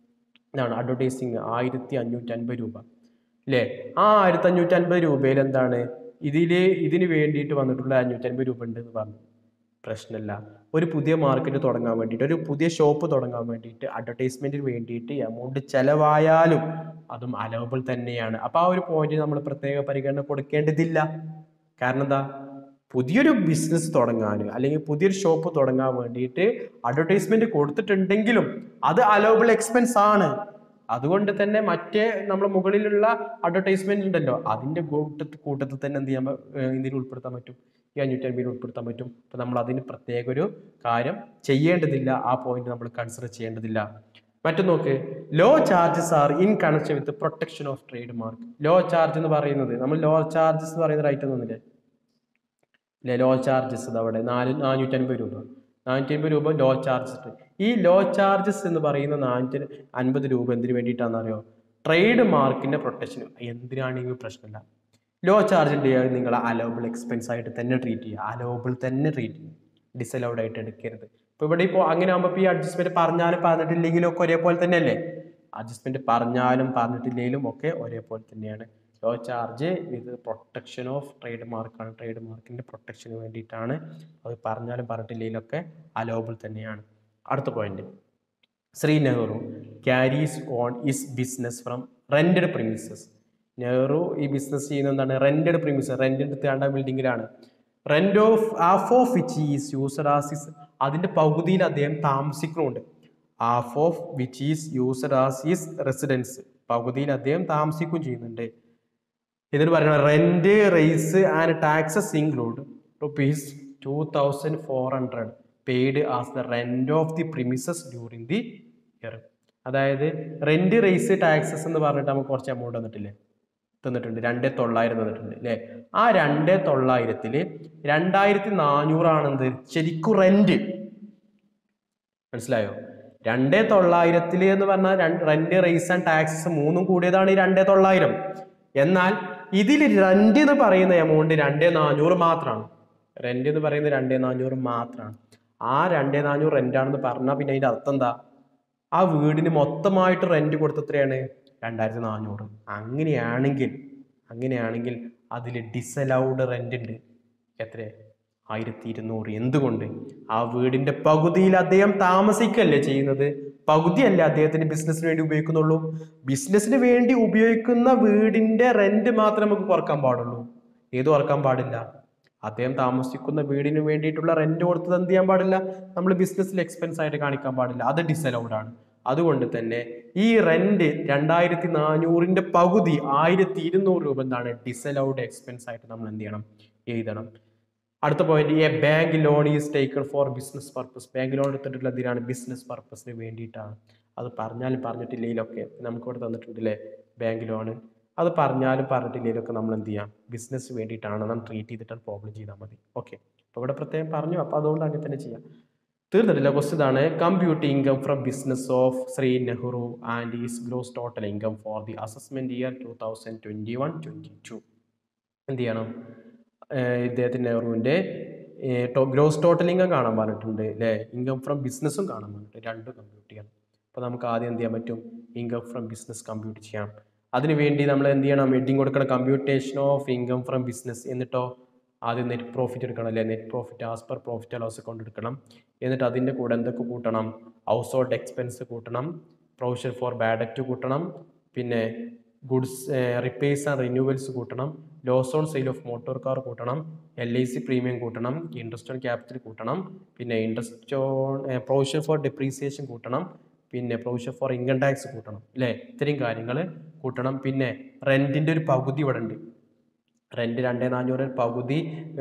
ഇതാണ് അഡ്വർടൈസിങ് ആയിരത്തി അഞ്ഞൂറ്റി അൻപത് രൂപ അല്ലേ ആ ആയിരത്തി അഞ്ഞൂറ്റി അൻപത് രൂപയിൽ എന്താണ് ഇതിൽ ഇതിന് വേണ്ടിയിട്ട് വന്നിട്ടുള്ള അഞ്ഞൂറ്റി അൻപത് രൂപ ഉണ്ട് എന്ന് പറഞ്ഞു പ്രശ്നമില്ല ഒരു പുതിയ മാർക്കറ്റ് തുടങ്ങാൻ വേണ്ടിയിട്ട് ഒരു പുതിയ ഷോപ്പ് തുടങ്ങാൻ വേണ്ടിയിട്ട് അഡ്വർടൈസ്മെന്റിന് വേണ്ടിയിട്ട് എമൗണ്ട് ചെലവായാലും അതും അലവബിൾ തന്നെയാണ് അപ്പോൾ ആ ഒരു പോയിന്റ് നമ്മൾ പ്രത്യേക പരിഗണന കൊടുക്കേണ്ടതില്ല കാരണം എന്താ പുതിയൊരു ബിസിനസ് തുടങ്ങാൻ അല്ലെങ്കിൽ പുതിയൊരു ഷോപ്പ് തുടങ്ങാൻ വേണ്ടിയിട്ട് അഡ്വർടൈസ്മെന്റ് കൊടുത്തിട്ടുണ്ടെങ്കിലും അത് അലോബിൾ എക്സ്പെൻസ് ആണ് അതുകൊണ്ട് തന്നെ മറ്റേ നമ്മുടെ മുകളിലുള്ള അഡ്വർടൈസ്മെന്റ് ഉണ്ടല്ലോ അതിന്റെ കൂട്ടത്തിൽ കൂട്ടത്തിൽ തന്നെ എന്ത് ചെയ്യാൻ പ- ഏർ ഇതിൽ ഉൾപ്പെടുത്താൻ പറ്റും ഈ അഞ്ഞൂറ്റി അൻപതിൽ ഉൾപ്പെടുത്താൻ പറ്റും അപ്പൊ നമ്മൾ അതിന് പ്രത്യേക ഒരു കാര്യം ചെയ്യേണ്ടതില്ല ആ പോയിന്റ് നമ്മൾ കൺസിഡർ ചെയ്യേണ്ടതില്ല മറ്റു നോക്ക് law charges are in connection with protection of trade mark law charge എന്ന് പറയുന്നത് നമ്മൾ ലോ ചാർജസ് എന്ന് പറയുന്ന റൈറ്റ് ഒന്നുമില്ലേ ഇല്ലേ ലോ ചാർജസ് അവിടെ നാല് നാനൂറ്റി അൻപത് രൂപ നാനൂറ്റി അൻപത് രൂപ ലോ ചാർജസ് ഈ ലോ ചാർജസ് എന്ന് പറയുന്ന നാനൂറ്റി അൻപത് രൂപ എന്തിനു വേണ്ടിയിട്ടാണെന്ന് അറിയോ ട്രേഡ് മാർക്കിന്റെ പ്രൊട്ടക്ഷൻ എന്തിനാണെങ്കിലും പ്രശ്നമില്ല ലോ ചാർജ് ചെയ്യുക നിങ്ങൾ അലോബിൾ എക്സ്പെൻസ് ആയിട്ട് തന്നെ ട്രീറ്റ് ചെയ്യുക അലോബിൾ തന്നെ ട്രീറ്റ് ചെയ്യുക ഡിസലൗഡ് ആയിട്ട് എടുക്കരുത് ഇപ്പോൾ ഇവിടെ ഇപ്പോൾ അങ്ങനെ ആകുമ്പോൾ ഈ അഡ്ജസ്റ്റ്മെന്റ് പറഞ്ഞാലും പറഞ്ഞിട്ടില്ലെങ്കിലും ഒക്കെ ഒരേപോലെ തന്നെയല്ലേ അഡ്ജസ്റ്റ്മെന്റ് പറഞ്ഞാലും പറഞ്ഞിട്ടില്ലെങ്കിലും ഒക്കെ ഒരേപോലെ തന്നെയാണ് ലോ ചാർജ് ഇത് പ്രൊട്ടക്ഷൻ ഓഫ് ട്രേഡ് മാർക്കാണ് ട്രേഡ് മാർക്കിന്റെ പ്രൊട്ടക്ഷന് വേണ്ടിയിട്ടാണ് അത് പറഞ്ഞാലും പറഞ്ഞിട്ടില്ലെങ്കിലും ഒക്കെ അലോബിൾ തന്നെയാണ് അടുത്ത point Shri Nehru carries on his business from rented premises Nehru ഈ ബിസിനസ് ചെയ്യുന്നത് എന്താണ് റെന്റഡ് പ്രിമിസസ് റെന്റ് എടുത്തേണ്ട ബിൽഡിങ്ങിലാണ് rent of half of which is used as his അതിന്റെ പകുതിയിൽ അദ്ദേഹം താമസിക്കുന്നുണ്ട് half of which is used as his residence പകുതിയിൽ അദ്ദേഹം താമസിക്കുകയും ചെയ്യുന്നുണ്ട് ഇതിന് പറയുന്നത് rent rates and taxes include rupees two thousand four hundred paid as the rent of the premises during the year അതായത് റെന്റ് റേസ് ടാക്സസ് എന്ന് പറഞ്ഞിട്ട് നമുക്ക് കുറച്ച് എമൗണ്ട് തന്നിട്ടില്ലേ തന്നിട്ടുണ്ട് രണ്ടേ തൊള്ളായിരം തന്നിട്ടുണ്ട് അല്ലേ ആ രണ്ടേ തൊള്ളായിരത്തില് രണ്ടായിരത്തി നാനൂറാണെന്ത് ശരിക്കും റെന്റ് മനസ്സിലായോ രണ്ടേ തൊള്ളായിരത്തില് എന്ന് പറഞ്ഞാൽ റെന്റ് റേസ് ആൻഡ് ടാക്സസ് മൂന്നും കൂടിയതാണ് ഈ രണ്ടേ തൊള്ളായിരം എന്നാൽ ഇതിൽ റെന്റ് എന്ന് പറയുന്ന എമൗണ്ട് രണ്ടേ നാനൂറ് മാത്രമാണ് റെന്റ് എന്ന് പറയുന്നത് രണ്ടേ നാനൂറ് മാത്രമാണ് ആ രണ്ടേ നാനൂറ് റെന്റ് ആണെന്ന് പറഞ്ഞാൽ പിന്നെ അതിന്റെ അർത്ഥം എന്താ ആ വീടിന് മൊത്തമായിട്ട് റെന്റ് കൊടുത്ത എത്രയാണ് രണ്ടായിരത്തി നാനൂറ് അങ്ങനെയാണെങ്കിൽ അങ്ങനെയാണെങ്കിൽ അതിൽ ഡിസലൗഡ് റെന്റ് ഉണ്ട് എത്ര ആയിരത്തി ഇരുന്നൂറ് എന്തുകൊണ്ട് ആ വീടിന്റെ പകുതിയിൽ അദ്ദേഹം താമസിക്കല്ലേ ചെയ്യുന്നത് പകുതിയല്ലേ അദ്ദേഹത്തിന് ബിസിനസ്സിന് വേണ്ടി ഉപയോഗിക്കുന്നുള്ളൂ ബിസിനസ്സിന് വേണ്ടി ഉപയോഗിക്കുന്ന വീടിന്റെ റെന്റ് മാത്രമേ നമുക്ക് കുറക്കാൻ പാടുള്ളൂ ഏത് കുറക്കാൻ പാടില്ല അദ്ദേഹം താമസിക്കുന്ന വീടിന് വേണ്ടിയിട്ടുള്ള റെന്റ് കൊടുത്തത് എന്ത് ചെയ്യാൻ പാടില്ല നമ്മൾ ബിസിനസ്സിൽ എക്സ്പെൻസ് ആയിട്ട് കാണിക്കാൻ പാടില്ല അത് ഡിസലൗഡ് ആണ് അതുകൊണ്ട് തന്നെ ഈ റെന്റ് രണ്ടായിരത്തി നാനൂറിന്റെ പകുതി ആയിരത്തി ഇരുന്നൂറ് രൂപ എന്താണ് ഡിസലൗഡ് എക്സ്പെൻസ് ആയിട്ട് നമ്മൾ എന്ത് ചെയ്യണം എഴുതണം അടുത്ത point a bank loan is taken for business purpose bank loan എടുത്തിട്ടുള്ള എന്തിനാണ് ബിസിനസ് പർപ്പസിന് വേണ്ടിയിട്ടാണ് അത് പറഞ്ഞാലും പറഞ്ഞിട്ടില്ലെങ്കിലൊക്കെ നമുക്ക് ഇവിടെ തന്നിട്ടുണ്ടല്ലേ ബാങ്ക് ലോൺ അത് പറഞ്ഞാലും പറഞ്ഞിട്ടില്ലെങ്കിലൊക്കെ നമ്മൾ എന്ത് ചെയ്യാം ബിസിനസ് വേണ്ടിയിട്ടാണ് നാം ട്രീറ്റ് ചെയ്തിട്ട് പ്രോബ്ലം ചെയ്താൽ മതി ഓക്കെ അപ്പോൾ ഇവിടെ പ്രത്യേകം പറഞ്ഞു അപ്പോൾ അതുകൊണ്ട് അങ്ങനെ തന്നെ ചെയ്യാം തീർന്നിട്ടില്ല ക്വസ്റ്റ് ഇതാണ് compute income from business of Shri Nehru and his gross total income for the assessment year two thousand twenty one twenty two എന്ത് ചെയ്യണം ഏഹ് ഇദ്ദേഹത്തിന് നെഹ്റുവിൻ്റെ ഗ്രോസ് ടോട്ടൽ ഇൻകം കാണാൻ പറഞ്ഞിട്ടുണ്ട് അല്ലേ ഇൻകം ഫ്രം ബിസിനസ്സും കാണാൻ പറഞ്ഞിട്ടുണ്ട് രണ്ടും കമ്പ്യൂട്ട് ചെയ്യണം അപ്പോൾ നമുക്ക് ആദ്യം എന്ത് ചെയ്യാൻ പറ്റും ഇൻകം ഫ്രം ബിസിനസ് കമ്പ്യൂട്ട് ചെയ്യാം അതിന് വേണ്ടി നമ്മൾ എന്ത് ചെയ്യണം ഹെഡിങ് കൊടുക്കണം computation of income from business എന്നിട്ടോ ആദ്യം നെറ്റ് പ്രോഫിറ്റ് എടുക്കണം അല്ലേ net profit as per profit and loss account എടുക്കണം എന്നിട്ട് അതിൻ്റെ കൂടെ എന്തൊക്കെ കൂട്ടണം ഹൗസ് ഹോൾഡ് എക്സ്പെൻസ് കൂട്ടണം പ്രൊവിഷൻ ഫോർ ബാഡക്റ്റ് കൂട്ടണം പിന്നെ ഗുഡ്സ് റിപ്പേഴ്സ് ആൻഡ് റിന്യൂവൽസ് കൂട്ടണം loss on sale of motor car കൂട്ടണം എൽ ഐ സി പ്രീമിയം കൂട്ടണം ഇൻട്രസ്റ്റ് ഓൺ ക്യാപിറ്റൽ കൂട്ടണം പിന്നെ interest on provision for depreciation കൂട്ടണം പിന്നെ പ്രൊവിഷൻ ഫോർ ഇൻകം ടാക്സ് കൂട്ടണം അല്ലേ ഇത്രയും കാര്യങ്ങൾ കൂട്ടണം പിന്നെ റെൻറ്റിൻ്റെ ഒരു പകുതി ഇവിടെ ഉണ്ട് റെൻറ്റ് രണ്ടേ നാനൂറ് പകുതി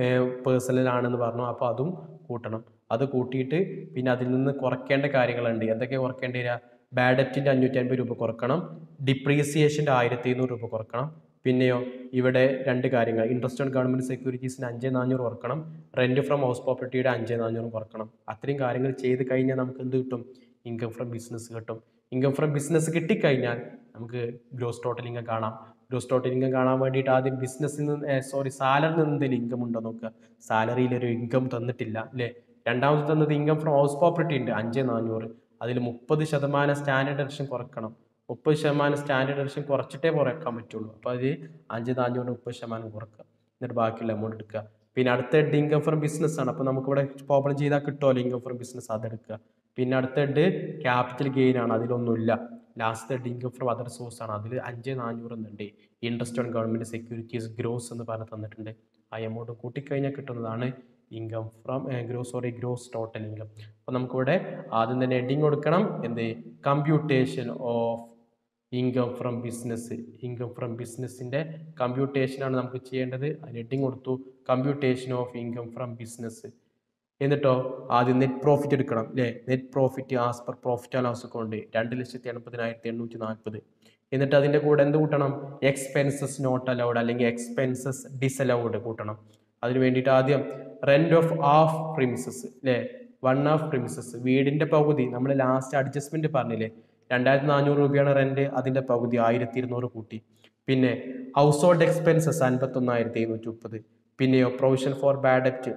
പേഴ്സണൽ ആണെന്ന് പറഞ്ഞു അപ്പോൾ അതും കൂട്ടണം അത് കൂട്ടിയിട്ട് പിന്നെ അതിൽ നിന്ന് കുറയ്ക്കേണ്ട കാര്യങ്ങളുണ്ട് എന്തൊക്കെ കുറയ്ക്കേണ്ടി വരിക ബാഡറ്റിൻ്റെ അഞ്ഞൂറ്റി അൻപത് രൂപ കുറക്കണം ഡിപ്രീസിയേഷൻ്റെ ആയിരത്തി ഇരുന്നൂറ് രൂപ കുറക്കണം പിന്നെയോ ഇവിടെ രണ്ട് കാര്യങ്ങൾ ഇൻട്രസ്റ്റ് ഓൺ ഗവൺമെൻറ് സെക്യൂരിറ്റീസിന് അഞ്ച് നാനൂറ് കുറക്കണം റെൻറ്റ് ഫ്രം ഹൗസ് പ്രോപ്പർട്ടിയുടെ അഞ്ച് നാനൂറ് കുറക്കണം അത്രയും കാര്യങ്ങൾ ചെയ്ത് കഴിഞ്ഞാൽ നമുക്ക് എന്ത് കിട്ടും ഇൻകം ഫ്രം ബിസിനസ് കിട്ടും ഇൻകം ഫ്രം ബിസിനസ് കിട്ടിക്കഴിഞ്ഞാൽ നമുക്ക് ഗ്രോസ് ടോട്ടൽ ഇൻകം കാണാം ഗ്രോസ് ടോട്ടൽ ഇൻകം കാണാൻ വേണ്ടിയിട്ട് ആദ്യം ബിസിനസ്സിൽ നിന്ന് സോറി സാലറിയിൽ നിന്ന് എന്തെങ്കിലും ഇൻകം ഉണ്ടോ നോക്കുക സാലറിയിൽ ഒരു ഇൻകം തന്നിട്ടില്ല അല്ലേ രണ്ടാമത് തന്നത് ഇൻകം ഫ്രം ഹൗസ് പ്രോപ്പർട്ടി ഉണ്ട് അഞ്ച് നാനൂറ് അതിൽ മുപ്പത് ശതമാനം സ്റ്റാൻഡേർഡ് എഡിഷൻ കുറക്കണം മുപ്പത് ശതമാനം സ്റ്റാൻഡേർഡ് എഡിഷൻ കുറച്ചിട്ടേ കുറയ്ക്കാൻ പറ്റുള്ളൂ അപ്പോൾ അത് അഞ്ച് നാനൂറ് മുപ്പത് ശതമാനം കുറക്കുക എന്നിട്ട് ബാക്കിയുള്ള എമൗണ്ട് എടുക്കുക പിന്നെ അടുത്ത ഹെഡ് ഇൻകം ഫ്രം ബിസിനസ് ആണ് അപ്പോൾ നമുക്കിവിടെ പ്രോബ്ലം ചെയ്താൽ കിട്ടുമല്ലോ ഇൻകം ഫ്രം ബിസിനസ് അതെടുക്കുക പിന്നെ അടുത്ത ഹെഡ് ക്യാപിറ്റൽ ഗെയിൻ ആണ് അതിലൊന്നുമില്ല last head income from other source ആണ് അതിൽ അഞ്ച് നാനൂറ് എന്നുണ്ട് interest on government securities gross എന്ന് പറഞ്ഞ് തന്നിട്ടുണ്ട് ആ എമൗണ്ട് കൂട്ടിക്കഴിഞ്ഞാൽ കിട്ടുന്നതാണ് income from gross sorry gross total income അപ്പോൾ നമുക്കിവിടെ ആദ്യം തന്നെ ഹെഡിങ് കൊടുക്കണം എന്ത് computation of income from business income from ബിസിനസ്സിൻ്റെ കമ്പ്യൂട്ടേഷനാണ് നമുക്ക് ചെയ്യേണ്ടത് അതിന് ഹെഡിങ് കൊടുത്തു computation of income from business എന്നിട്ടോ ആദ്യം നെറ്റ് പ്രോഫിറ്റ് എടുക്കണം അല്ലേ net profit as per profit and loss account രണ്ട് ലക്ഷത്തി എൺപതിനായിരത്തി എണ്ണൂറ്റി നാൽപ്പത് എന്നിട്ട് അതിൻ്റെ കൂടെ എന്ത് കൂട്ടണം എക്സ്പെൻസസ് നോട്ട് അലൗഡ് അല്ലെങ്കിൽ എക്സ്പെൻസസ് ഡിസലൗഡ് കൂട്ടണം അതിന് വേണ്ടിയിട്ട് ആദ്യം റെന്റ് ഓഫ് ഹാഫ് പ്രിമിസസ് അല്ലേ വൺ ഹാഫ് പ്രിമിസസ് വീടിൻ്റെ പകുതി നമ്മൾ ലാസ്റ്റ് അഡ്ജസ്റ്റ്മെൻറ്റ് പറഞ്ഞില്ലേ രണ്ടായിരത്തി നാനൂറ് രൂപയാണ് റെന്റ് അതിൻ്റെ പകുതി ആയിരത്തി ഇരുന്നൂറ് കൂട്ടി പിന്നെ ഹൗസ് ഹോൾഡ് എക്സ്പെൻസസ് അൻപത്തൊന്നായിരത്തി എഴുന്നൂറ്റി മുപ്പത് പിന്നെയോ provision for bad debt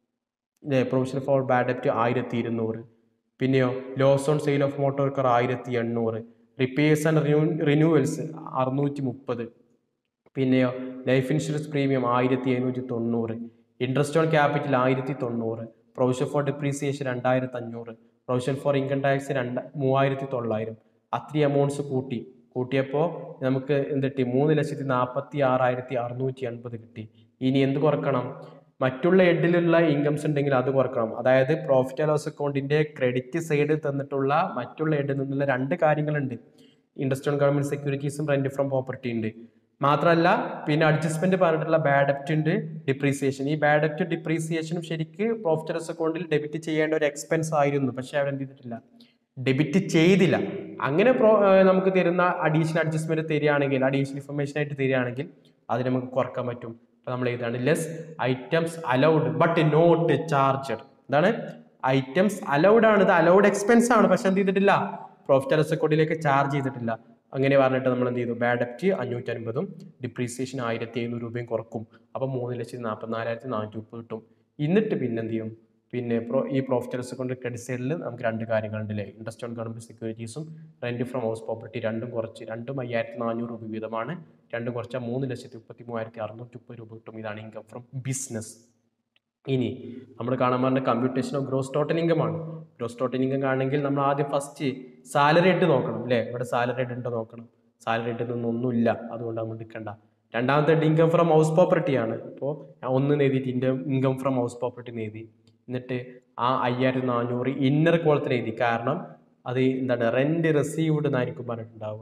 provision for bad debt ആയിരത്തി ഇരുന്നൂറ് പിന്നെയോ loss on sale of motor car ആയിരത്തി എണ്ണൂറ് റിപ്പയേഴ്സ് ആൻഡ് റിന്യൂ റിന്യൂവൽസ് അറുന്നൂറ്റി മുപ്പത് പിന്നെയോ ലൈഫ് ഇൻഷുറൻസ് പ്രീമിയം ആയിരത്തി എഴുന്നൂറ്റി തൊണ്ണൂറ് ഇൻട്രസ്റ്റ് ഓൺ ക്യാപിറ്റൽ ആയിരത്തി തൊണ്ണൂറ് പ്രൊവിഷൻ ഫോർ ഡിപ്രീസിയേഷൻ രണ്ടായിരത്തി അഞ്ഞൂറ് പ്രൊവിഷൻ ഫോർ ഇൻകം ടാക്സ് രണ്ട് മൂവായിരത്തി തൊള്ളായിരം അത്രയും എമൗണ്ട്സ് കൂട്ടി കൂട്ടിയപ്പോൾ നമുക്ക് എന്ത് കിട്ടി മൂന്ന് ലക്ഷത്തി നാൽപ്പത്തി ആറായിരത്തി അറുന്നൂറ്റി എൺപത് കിട്ടി ഇനി എന്ത് കുറക്കണം മറ്റുള്ള ഹെഡിലുള്ള ഇൻകംസ് ഉണ്ടെങ്കിൽ അത് കുറക്കണം അതായത് പ്രോഫിറ്റ് ആൻഡ് ലോസ് അക്കൗണ്ടിന്റെ ക്രെഡിറ്റ് സൈഡ് തന്നിട്ടുള്ള മറ്റുള്ള ഹെഡിൽ നിന്നുള്ള രണ്ട് കാര്യങ്ങളുണ്ട് ഇൻഡസ്ട്രിയൽ ഗവൺമെന്റ് സെക്യൂരിറ്റീസും റെന്റ് ഫ്രം പ്രോപ്പർട്ടി ഉണ്ട് മാത്രമല്ല പിന്നെ അഡ്ജസ്റ്റ്മെന്റ് പറഞ്ഞിട്ടുള്ള ബാഡ് ഡെപ്റ്റ് ഉണ്ട് ഡിപ്രീസിയേഷൻ ഈ ബാഡ് ഡെപ്റ്റ് ഡിപ്രീസിയേഷനും ശരിക്ക് പ്രോഫിറ്റ് ആൻഡ് ലോസ് അക്കൗണ്ടിൽ ഡെബിറ്റ് ചെയ്യേണ്ട ഒരു എക്സ്പെൻസ് ആയിരുന്നു പക്ഷെ അവരെന്ത് ചെയ്തിട്ടില്ല ഡെബിറ്റ് ചെയ്തില്ല അങ്ങനെ പ്രോ ഏർ നമുക്ക് തരുന്ന അഡീഷണൽ അഡ്ജസ്റ്റ്മെന്റ് തരികയാണെങ്കിൽ അഡീഷണൽ ഇൻഫർമേഷൻ ആയിട്ട് തരികയാണെങ്കിൽ അത് നമുക്ക് കുറക്കാൻ പറ്റും അപ്പോൾ നമ്മൾ എഴുതാണ് less items allowed but not charged എന്താണ് ഐറ്റംസ് അലൗഡ് ആണ് ഇത് അലൗഡ് എക്സ്പെൻസ് ആണ് പക്ഷെ എന്ത് ചെയ്തിട്ടില്ല പ്രോഫിറ്റ് ആൻഡ് ലോസ് അക്കൗണ്ടിലേക്ക് ചാർജ് ചെയ്തിട്ടില്ല അങ്ങനെ പറഞ്ഞിട്ട് നമ്മൾ എന്ത് ചെയ്തു ബാഡ് ഡെപ്റ്റ് അഞ്ഞൂറ്റി അൻപതും ഡിപ്രീസിയേഷൻ ആയിരത്തി എഴുന്നൂറ് രൂപയും കുറക്കും അപ്പോൾ മൂന്ന് ലക്ഷത്തി നാൽപ്പത്തിനാലായിരത്തി നാനൂറ്റി മുപ്പത് കിട്ടും എന്നിട്ട് പിന്നെ എന്ത് ചെയ്യും പിന്നെ പ്രോ ഈ profit and loss account credit സൈഡിൽ നമുക്ക് രണ്ട് കാര്യങ്ങളുണ്ട് അല്ലേ ഇൻട്രസ്റ്റ് ഓൺ ഗവൺമെന്റ് സെക്യൂരിറ്റീസും റെന്റ് ഫ്രം ഹൗസ് പ്രോപ്പർട്ടി രണ്ടും കുറച്ച് രണ്ടും അയ്യായിരത്തി നാനൂറ് രൂപ വീതമാണ് രണ്ടും കുറച്ചാൽ മൂന്ന് ലക്ഷത്തി മുപ്പത്തി മൂവായിരത്തി അറുന്നൂറ്റി മുപ്പത് രൂപ കിട്ടും ഇതാണ് ഇൻകം ഫ്രം ബിസിനസ് ഇനി നമ്മൾ കാണാൻ പറഞ്ഞ computation of gross total income ആണ് ഗ്രോസ് ടോട്ടൽ ഇൻകം കാണണമെങ്കിൽ നമ്മൾ ആദ്യം ഫസ്റ്റ് സാലറി ഇട്ട് നോക്കണം അല്ലേ ഇവിടെ സാലറി ഇട്ട് ഉണ്ടോ നോക്കണം സാലറി ഇട്ട് ഒന്നുമില്ല അതുകൊണ്ട് നമ്മൾ എടുക്കണ്ട രണ്ടാമത്തെ ഇൻകം ഫ്രം ഹൗസ് പ്രോപ്പർട്ടി ആണ് ഇപ്പോൾ ഞാൻ ഒന്ന് എഴുതിയിട്ട് ഇൻ്റെ ഇൻകം ഫ്രം ഹൗസ് പ്രോപ്പർട്ടി എഴുതി എന്നിട്ട് ആ അയ്യായിരത്തി നാനൂറ് ഇന്നർ കോളത്തിന് എഴുതി കാരണം അത് എന്താണ് റെന്റ് റിസീവ്ഡ് എന്നായിരിക്കും പറഞ്ഞിട്ടുണ്ടാവുക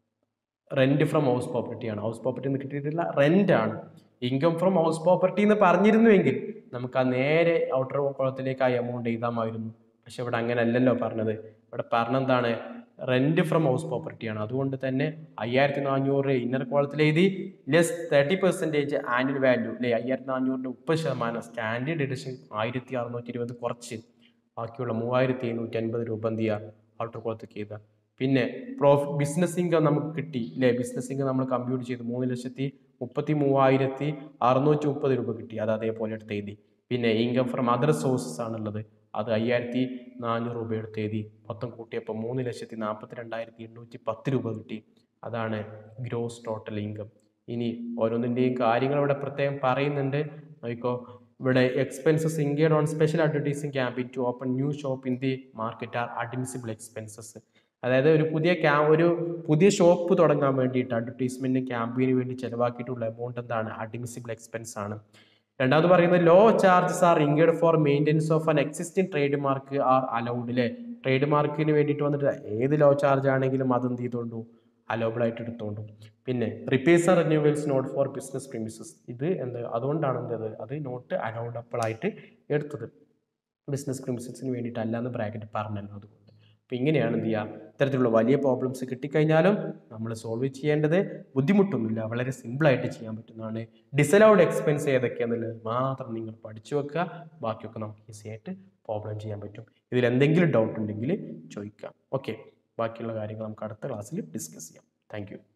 റെന്റ് ഫ്രം ഹൗസ് പ്രോപ്പർട്ടി ആണ് ഹൗസ് പ്രോപ്പർട്ടി എന്ന് കിട്ടിയിട്ടില്ല റെന്റ് ആണ് ഇൻകം ഫ്രം ഹൗസ് പ്രോപ്പർട്ടി എന്ന് പറഞ്ഞിരുന്നുവെങ്കിൽ നമുക്ക് ആ നേരെ ഔട്ടർ കുളത്തിലേക്ക് ആ എമൗണ്ട് എഴുതാമായിരുന്നു പക്ഷെ ഇവിടെ അങ്ങനെ അല്ലല്ലോ പറഞ്ഞത് ഇവിടെ പറഞ്ഞെന്താണ് റെന്റ് ഫ്രം ഹൗസ് പ്രോപ്പർട്ടി ആണ് അതുകൊണ്ട് തന്നെ അയ്യായിരത്തി നാനൂറ് ഇന്നർ കോളത്തിൽ എഴുതി less thirty percentage annual value അല്ലെ അയ്യായിരത്തി നാനൂറിൻ്റെ മുപ്പത് ശതമാനം സ്റ്റാൻഡേർഡ് എഡിഷൻ ആയിരത്തി അറുന്നൂറ്റി ഇരുപത് കുറച്ച് ബാക്കിയുള്ള മൂവായിരത്തി എഴുന്നൂറ്റി അൻപത് രൂപ എന്ത് ചെയ്യുക ഔട്ടർ കോളത്തേക്ക് ചെയ്താൽ പിന്നെ പ്രോഫി ബിസിനസ് ഇൻകം നമുക്ക് കിട്ടി അല്ലേ ബിസിനസ് ഇൻകം നമ്മൾ കമ്പ്യൂട്ട് ചെയ്തു മൂന്ന് ലക്ഷത്തി മുപ്പത്തി മൂവായിരത്തി അറുന്നൂറ്റി മുപ്പത് രൂപ കിട്ടി അത് അതേപോലെ എടുത്ത് എഴുതി പിന്നെ ഇൻകം ഫ്രം അതർ സോഴ്സസ് ആണുള്ളത് അത് അയ്യായിരത്തി നാനൂറ് രൂപ എടുത്ത് എഴുതി മൊത്തം കൂട്ടിയപ്പോൾ മൂന്ന് ലക്ഷത്തി നാൽപ്പത്തി രണ്ടായിരത്തി എണ്ണൂറ്റി പത്ത് രൂപ കിട്ടി അതാണ് ഗ്രോസ് ടോട്ടൽ ഇൻകം ഇനി ഓരോന്നിൻ്റെയും കാര്യങ്ങൾ ഇവിടെ പ്രത്യേകം പറയുന്നുണ്ട് നോക്കിക്കോ ഇവിടെ expenses incurred on special advertising campaign to open new shop in the market are admissible expenses അതായത് ഒരു പുതിയ ക്യാ ഒരു പുതിയ ഷോപ്പ് തുടങ്ങാൻ വേണ്ടിയിട്ട് അഡ്വർടൈസ്മെന്റ് ക്യാമ്പയിന് വേണ്ടി ചെലവാക്കിയിട്ടുള്ള എമൗണ്ട് എന്താണ് അഡ്മിസിബിൾ എക്സ്പെൻസ് ആണ് രണ്ടാമത് പറയുന്നത് law charges are incurred for maintenance of an existing trade mark are allowed അല്ലേ ട്രേഡ് മാർക്കിന് വേണ്ടിയിട്ട് വന്നിട്ട് ഏത് ലോ ചാർജ് ആണെങ്കിലും അതെന്ത് ചെയ്തോണ്ടു അലോബിൾ ആയിട്ട് എടുത്തോണ്ടു പിന്നെ repairs are renewals not for business premises ഇത് എന്ത് അതുകൊണ്ടാണ് എന്തത് അത് നോട്ട് അലൗഡബിൾ ആയിട്ട് എടുത്തത് ബിസിനസ് പ്രിമിസസിന് വേണ്ടിയിട്ട് അല്ലാന്ന് ബ്രാക്കറ്റ് പറഞ്ഞല്ലോ അതുകൊണ്ട് അപ്പോൾ ഇങ്ങനെയാണ് എന്ത് ചെയ്യുക ഇത്തരത്തിലുള്ള വലിയ പ്രോബ്ലംസ് കിട്ടിക്കഴിഞ്ഞാലും നമ്മൾ സോൾവ് ചെയ്യേണ്ടത് ബുദ്ധിമുട്ടൊന്നുമില്ല വളരെ സിമ്പിളായിട്ട് ചെയ്യാൻ പറ്റുന്നതാണ് ഡിസലൗഡ് എക്സ്പെൻസ് ഏതൊക്കെയാണെന്നുള്ളത് മാത്രം നിങ്ങൾ പഠിച്ചു വെക്കുക ബാക്കിയൊക്കെ നമുക്ക് ഈസി ആയിട്ട് പ്രോബ്ലം ചെയ്യാൻ പറ്റും ഇതിൽ എന്തെങ്കിലും ഡൗട്ട് ഉണ്ടെങ്കിൽ ചോദിക്കാം ഓക്കെ ബാക്കിയുള്ള കാര്യങ്ങൾ നമുക്ക് അടുത്ത ക്ലാസ്സിൽ ഡിസ്കസ് ചെയ്യാം താങ്ക്